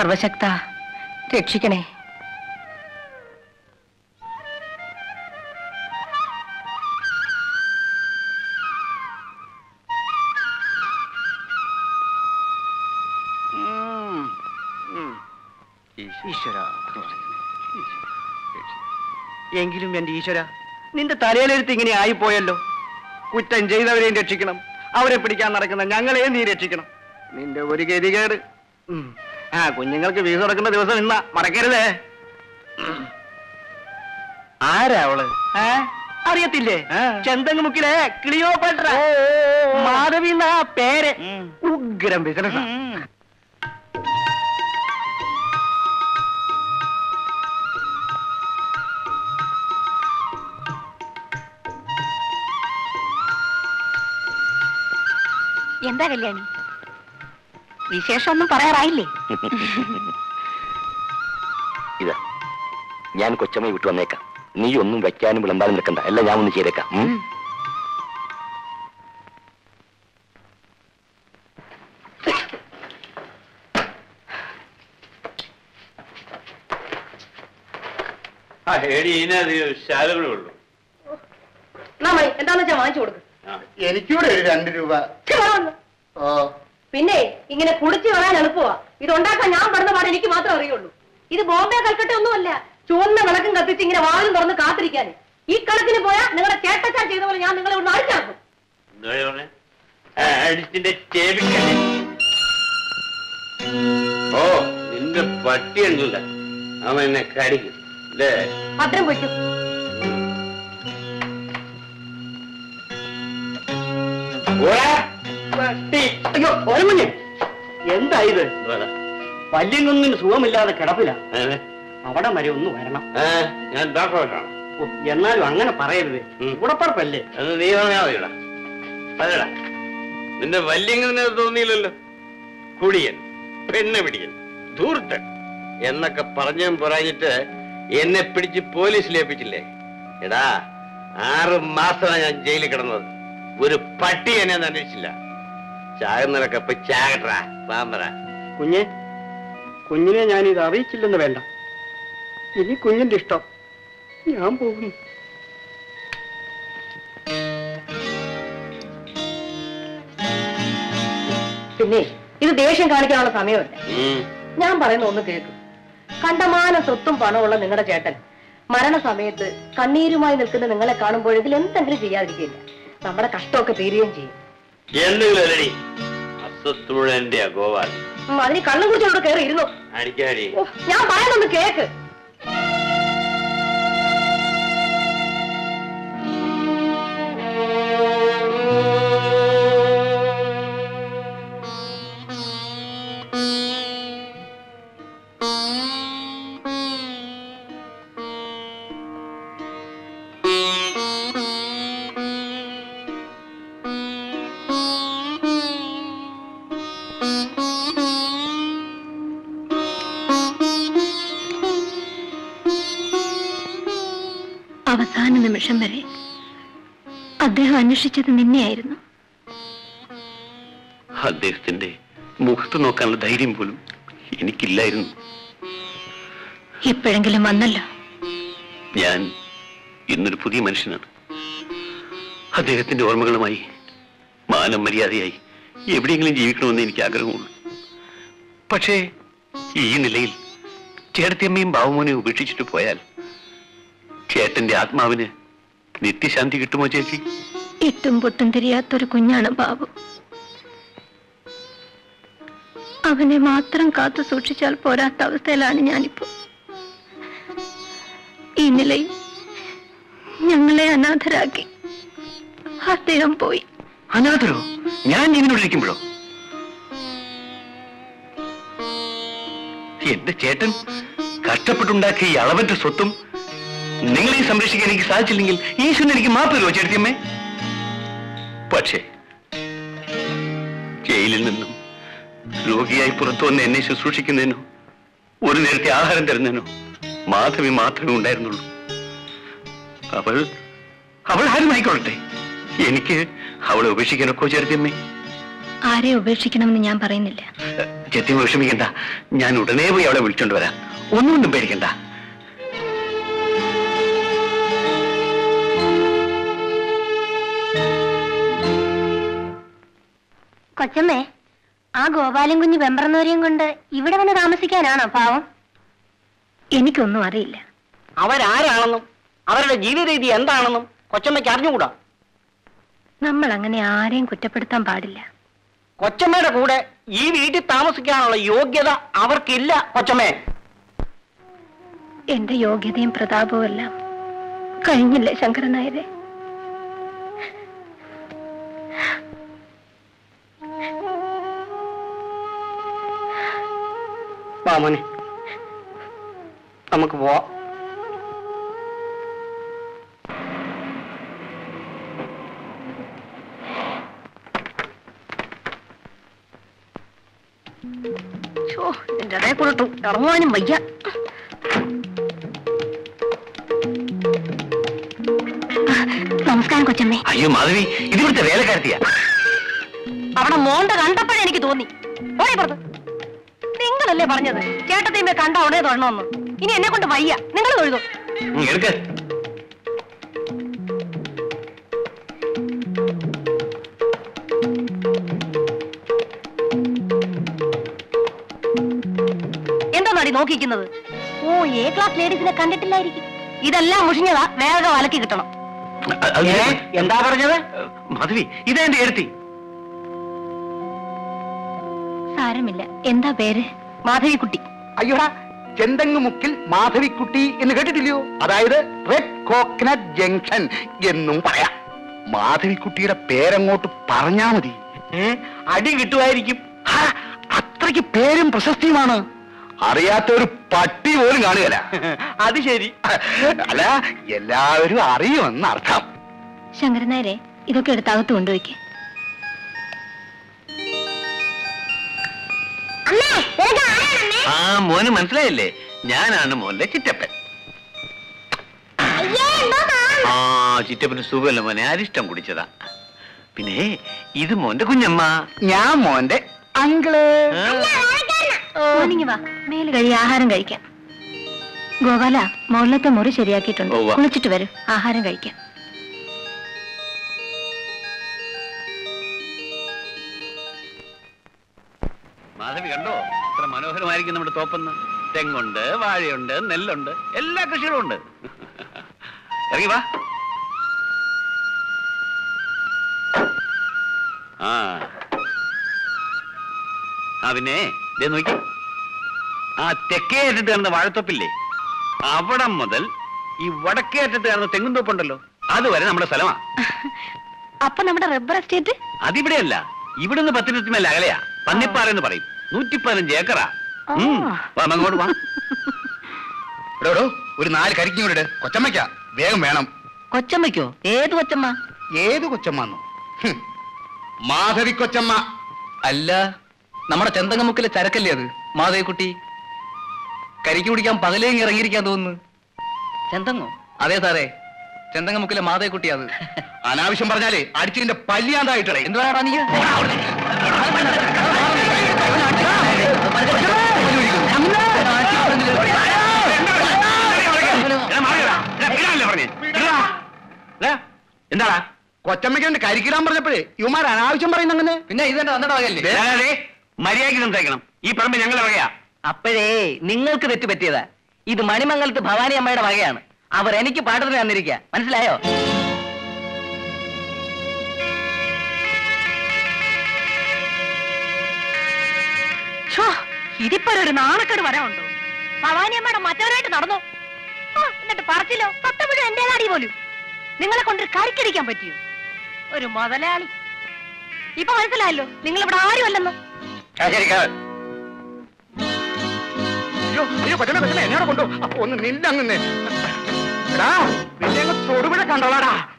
സർവശക്ത രക്ഷിക്കണേ ഈശ്വര എങ്കിലും എന്റെ ഈശ്വര നിന്റെ തലയിലെഴുത്ത് ഇങ്ങനെ ആയിപ്പോയല്ലോ കുറ്റം ചെയ്തവരെയും രക്ഷിക്കണം അവരെ പിടിക്കാൻ നടക്കുന്ന ഞങ്ങളെയും നീ രക്ഷിക്കണം നിന്റെ ഒരു ഗതികേട് ഉം. ആ കുഞ്ഞുങ്ങൾക്ക് വീസ് കൊടുക്കുന്ന ദിവസം ഇന്ന മറക്കരുതേ ആരാ അവള് അറിയത്തില്ലേ ചെന്തങ്ങുമുക്കിലെ ക്ലിയോപട്ര മാധവി എന്നാ പേര് ഉഗ്രം ബിസിനസ് എന്താ കല്യാണി വിശേഷമൊന്നും പറയാറായില്ലേ ഇതാ ഞാൻ കൊച്ചമ്മ വിട്ടു വന്നേക്കാം നീ ഒന്നും വെക്കാനും വിളമ്പാനും നിൽക്കണ്ട എല്ലാം ഞാൻ ഒന്ന് ചെയ്തേക്കാം ഉം? ആ ഏടി ഇതിനധികം ശാലകളേ ഉള്ളൂ മണി എന്താന്ന് വെച്ചാ വാങ്ങിച്ചു കൊടുക്കും എനിക്കൂടെ ഒരു രണ്ട് രൂപ ഓ പിന്നെ ഇങ്ങനെ കുളിച്ച് കളയാൻ എളുപ്പമാ ഇത് ഉണ്ടാക്കാൻ ഞാൻ പെടുന്ന പാട് എനിക്ക് മാത്രം അറിയുള്ളൂ ഇത് ബോംബെ കൽക്കട്ട ഒന്നുമല്ല ചുവന്ന വിളക്കും കത്തിച്ച് ഇങ്ങനെ വാതിലും തുറന്ന് കാത്തിരിക്കാൻ ഈ കണക്കിന് പോയാൽ നിങ്ങളുടെ ചേട്ടച്ചാ ചെയ്ത പോലെ ഞാൻ നിങ്ങളെ ഒന്ന് അടിച്ചാക്കും എന്താ പറഞ്ഞേ ആ, അടിച്ചിന്റെ ചേവിക്കല്ലേ ഓ നിന്റെ പട്ടി ഉണ്ടല്ല അവൻ എന്നെ കടിക്കും അല്ലേ ഭദ്രം പൊയ്ക്കും ഓടാ. അയ്യോ ഓരമഞ്ഞ് എന്താ ഇത് എന്തുവാടാ? വല്യങ്കുന്നിന് സുഖമില്ലാതെ കിടപ്പില്ല ഏ, അവിടെ വരെ ഒന്ന് വരണം ഏ, ഞാൻ ഡോക്ടറാണ് ഓ, എന്നാലും അങ്ങനെ പറയരുത് ഉം. കൂടപ്പറപ്പല്ലേ അത് നീ പറഞ്ഞാ മതിയടാ അതടാ നിന്റെ വല്യങ്ങനെ തോന്നിയില്ലല്ലോ കുടിയൻ പെണ്ണ് പിടിയൻ ധൂർത്തൻ എന്നൊക്കെ പറഞ്ഞും പറഞ്ഞിട്ട് എന്നെ പിടിച്ച് പോലീസിൽ ഏൽപ്പിച്ചില്ലേ എടാ ആറ് മാസമാണ് ഞാൻ ജയിലിൽ കിടന്നത് ഒരു പട്ടി എന്നെ ഒന്നും അന്വേഷിച്ചില്ല ചാകുന്നവരൊക്കെ ഇപ്പൊ ചാകട്ടാ പാമ്പറ കുഞ്ഞെ കുഞ്ഞിനെ ഞാൻ ഇത് അറിയിച്ചില്ലെന്ന് വേണ്ട ഇനി കുഞ്ഞിന്റെ ഇഷ്ടം ഞാൻ പോകുന്നു പിന്നെ ഇത് ദേഷ്യം കാണിക്കാനുള്ള സമയമല്ല ഞാൻ പറയുന്ന ഒന്ന് കേൾക്കും കണ്ടമാന സ്വത്തും പണമുള്ള നിങ്ങളുടെ ചേട്ടൻ മരണസമയത്ത് കണ്ണീരുമായി നിൽക്കുന്ന നിങ്ങളെ കാണുമ്പോൾ ഇതിൽ എന്തെങ്കിലും ചെയ്യാതിരിക്കില്ല നമ്മുടെ കഷ്ടമൊക്കെ തീരുകയും ചെയ്യും എന്തെങ്കിലും അല്ലടി അസ്വത്തുഴന്റെ ഗോപാൽ ഉം, അതിന് കണ്ണും കുറിച്ച് അവിടെ കയറി ഇരുന്നു അടിക്കാടി ഉഫ്, ഞാൻ പറയുന്നൊന്ന് കേക്ക് അവസാന നിമിഷം വരെ അദ്ദേഹം അന്വേഷിച്ചത് നിന്നെയായിരുന്നു അദ്ദേഹത്തിന്റെ മുഖത്ത് നോക്കാനുള്ള ധൈര്യം പോലും എനിക്കില്ലായിരുന്നു എപ്പോഴെങ്കിലും വന്നല്ലോ ഞാൻ ഇന്നൊരു പുതിയ മനുഷ്യനാണ് അദ്ദേഹത്തിന്റെ ഓർമ്മകളുമായി മാനം മര്യാദയായി എവിടെയെങ്കിലും ജീവിക്കണമെന്ന് എനിക്ക് ആഗ്രഹമുള്ളൂ പക്ഷേ ഈ നിലയിൽ ചേട്ടത്തിയമ്മയും ബാബുമോനെ ഉപേക്ഷിച്ചിട്ട് പോയാൽ ചേട്ടന്റെ ആത്മാവിന് നിത്യശാന്തി കിട്ടുമോ ചേച്ചി എട്ടും പൊട്ടും തിരിയാത്തൊരു കുഞ്ഞാണ് ബാബു അവനെ മാത്രം കാത്തു സൂക്ഷിച്ചാൽ പോരാത്ത അവസ്ഥയിലാണ് ഞാനിപ്പോ ഈ നിലയിൽ ഞങ്ങളെ അനാഥരാക്കി അദ്ദേഹം പോയി അനാഥരോ ഞാൻ ജീവനോടിരിക്കുമ്പോഴോ എന്റെ ചേട്ടൻ കഷ്ടപ്പെട്ടുണ്ടാക്കിയ ഈ അളവറ്റ സ്വത്തും നിങ്ങളെ സംരക്ഷിക്കാൻ എനിക്ക് സാധിച്ചില്ലെങ്കിൽ ഈശ്വരൻ എനിക്ക് മാപ്പ് തരുമോ ചേട്ടത്തിയമ്മേ പക്ഷേ ജയിലിൽ നിന്നും രോഗിയായി പുറത്തു വന്ന് എന്നെ ശുശ്രൂഷിക്കുന്നതിനോ ഒരു നേരത്തെ ആഹാരം തരുന്നതിനോ മാധവി മാത്രമേ ഉണ്ടായിരുന്നുള്ളൂ അവൾ അവൾ ആരുമായിക്കൊള്ളട്ടെ എനിക്ക് അവളെ ഉപേക്ഷിക്കാനൊക്കെ ചേർത്തിയമ്മേ ആരെ ഉപേക്ഷിക്കണമെന്ന് ഞാൻ പറയുന്നില്ല ചെത്തി വിഷമിക്കണ്ട ഞാൻ ഉടനെ പോയി അവളെ വിളിച്ചോണ്ട് വരാം ഒന്നുകൊണ്ടും പേടിക്കണ്ട കൊച്ചമ്മേ ആ ഗോപാലൻ കുഞ്ഞ് വെമ്പറന്നൂരെയും കൊണ്ട് ഇവിടെ വന്ന് താമസിക്കാനാണോ പാവം എനിക്കൊന്നും അറിയില്ല അവരാരാണെന്നും അവരുടെ ജീവിത രീതി എന്താണെന്നും കൊച്ചമ്മയ്ക്ക് അറിഞ്ഞുകൂടാ നമ്മൾ അങ്ങനെ ആരെയും കുറ്റപ്പെടുത്താൻ പാടില്ല കൊച്ചമ്മയുടെ കൂടെ ഈ വീട്ടിൽ താമസിക്കാനുള്ള യോഗ്യത അവർക്കില്ല കൊച്ചമ്മേ എന്റെ യോഗ്യതയും പ്രതാപവും എല്ലാം കഴിഞ്ഞില്ലേ ശങ്കരൻ നായരെ വാ മോനെ നമുക്ക് പോവാം ഛോ, എന്റെ ഇടയിൽ കൊള്ളട്ടു ഇറങ്ങുവാനും വയ്യ നമസ്കാരം കൊച്ചമ്മേ അയ്യോ മാധവി ഇതിവിടുത്തെ വേലക്കാരത്തിയാ അവിടെ മോന്ത കണ്ടപ്പോഴേ എനിക്ക് തോന്നി ഓടി പുറത്ത് നിങ്ങളല്ലേ പറഞ്ഞത് ചേട്ടത്തിയമ്മ കണ്ട ഉടനെ തൊഴണമെന്ന് ഇനി എന്നെ കൊണ്ട് വയ്യ നിങ്ങൾ തൊഴുതു ഉം, എടുക്ക് എന്താ നടി നോക്കിക്കുന്നത് ഓ എ ക്ലാസ് ലേഡീസിനെ കണ്ടിട്ടില്ലായിരിക്കും ഇതെല്ലാം മുഷിഞ്ഞതാ വേഗം അലക്കി കിട്ടണം അ- അത് ഏ? എന്താ പറഞ്ഞത് മാധവി ഇതാ എന്റെ എടുത്തി സാരമില്ല എന്താ പേര് മാധവിക്കുട്ടി അയ്യോടാ ചെന്തങ്ങുമുക്കിൽ മാധവിക്കുട്ടി എന്ന് കേട്ടിട്ടില്ലയോ അതായത് റെഡ് കോക്കനട്ട് ജംഗ്ഷൻ എന്നും പറയാം മാധവിക്കുട്ടിയുടെ പേരങ്ങോട്ട് പറഞ്ഞാ മതി ഏ? അടി കിട്ടുമായിരിക്കും ഹാ, അത്രയ്ക്ക് പേരും പ്രശസ്തിയുമാണ് അറിയാത്ത ഒരു പട്ടി പോലും കാണുകയില്ല അത് ശരി അല്ല എല്ലാവരും അറിയുമെന്ന് അർത്ഥം ശങ്കരൻ നായരെ ഇതൊക്കെ എടുത്ത് അകത്ത് കൊണ്ടുപോയിക്ക് ആ മോന് മനസ്സിലായില്ലേ ഞാനാണ് മോന്റെ ചിറ്റപ്പൻ ആ ചിറ്റപ്പന് സുഖമല്ല മോനെ അരിഷ്ടം കുടിച്ചതാ പിന്നെ ഇത് മോന്റെ കുഞ്ഞമ്മ ഞാൻ മോന്റെ അങ്കിള് മോർണിംഗ് വാ മേല് കഴി ആഹാരം കഴിക്കാം ഗോപാല മുകളിലത്തെ മുറി ശരിയാക്കിയിട്ടുണ്ട് ഉവ്വ. കുളിച്ചിട്ട് വരൂ ആഹാരം കഴിക്കാം മാധവി കണ്ടോ ഇത്ര മനോഹരമായിരിക്കും നമ്മുടെ തോപ്പെന്ന് തെങ്ങുണ്ട് വാഴയുണ്ട് നെല്ലുണ്ട് എല്ലാ കൃഷികളും ഉണ്ട് ഇറങ്ങി വാ ആ ആ പിന്നെ ദേ നോക്കി ആ തെക്കേ അറ്റത്ത് കാണുന്ന വാഴത്തോപ്പില്ലേ അവിടെ മുതൽ ഈ വടക്കേ അറ്റത്ത് കാണുന്ന തെങ്ങും തോപ്പുണ്ടല്ലോ അതുവരെ നമ്മുടെ സ്ഥലമാ അപ്പൊ നമ്മുടെ റബ്ബർ എസ്റ്റേറ്റ് അതിവിടെയല്ല ഇവിടുന്ന് പത്തിനത്തി മേലെ അകലെയാ പന്നിപ്പാറ എന്ന് പറയും നൂറ്റി പതിനഞ്ച് ഏക്കറാ ഉം. വാ അങ്ങോട്ട് വാ എടോ, എടോ, ഒരു നാല് കരിക്കൂടെ കൊച്ചമ്മയ്ക്ക വേഗം വേണം കൊച്ചമ്മയ്ക്കോ ഏത് കൊച്ചമ്മ ഏത് കൊച്ചമ്മന്നോ ഹും, മാധവി കൊച്ചമ്മ അല്ല നമ്മുടെ ചെന്തങ്ങമുക്കിലെ ചരക്കല്ലേ അത് മാധവിക്കുട്ടി കരിക്ക് കുടിക്കാൻ പകലേങ്ങി ഇറങ്ങിയിരിക്കാൻ തോന്നുന്നു ചെന്തങ്ങോ അതെ സാറേ ചെന്തങ്ങമുക്കിലെ മാധവിക്കുട്ടി അത് അനാവശ്യം പറഞ്ഞാലേ അടിച്ചിന്റെ പല്ലിയാന്തായിട്ടേ എന്ത് പറയാടാ നീ എടാ, മാറിയെടാ. എടാ, വിടാനല്ലേ പറഞ്ഞേ? വിടാ. എടാ, എന്താടാ കൊച്ചമ്മയ്ക്ക് കരിക്കിടാൻ പറഞ്ഞപ്പോഴേ ഇവമാർ അനാവശ്യം പറയുന്ന അങ്ങനെ പിന്നെ ഇതെന്റെ വന്നിട്ട് വകയല്ലേ ദേ, ദേ, ദേ, മര്യാദയ്ക്ക് സംസാരിക്കണം ഈ പറമ്പ് ഞങ്ങളുടെ വകയാ അപ്പോഴേ നിങ്ങൾക്ക് തെറ്റ് പറ്റിയതാ ഇത് മണിമംഗലത്ത് ഭവാനി അമ്മയുടെ വകയാണ് അവർ എനിക്ക് പാട്ടത്തിന് തന്നിരിക്കുക മനസ്സിലായോ ഇതിപ്പോ ഒരു നാണക്കേട് വരാനുണ്ടോ ഭവാനിയമ്മയുടെ മറ്റവരായിട്ട് നടന്നോ ആ, എന്നിട്ട് പറച്ചില്ലോ സത്തം മുഴുവൻ എന്റെ നാടി പോലും നിങ്ങളെ കൊണ്ടൊരു കരിക്കടിക്കാൻ പറ്റിയോ ഒരു മുതലാളി ഇപ്പൊ മനസ്സിലായല്ലോ നിങ്ങൾ ഇവിടെ ആരും അല്ലെന്ന് ശരിക്കാ അയ്യോ അയ്യോ കൊച്ചമ്മ കൊച്ചമ്മ എന്നോട് കൊണ്ടു അപ്പൊ ഒന്ന് നിന്നങ്ങനെ എടാ പിന്നെ അങ്ങ് തൊടുപുഴ കണ്ടോളാടാ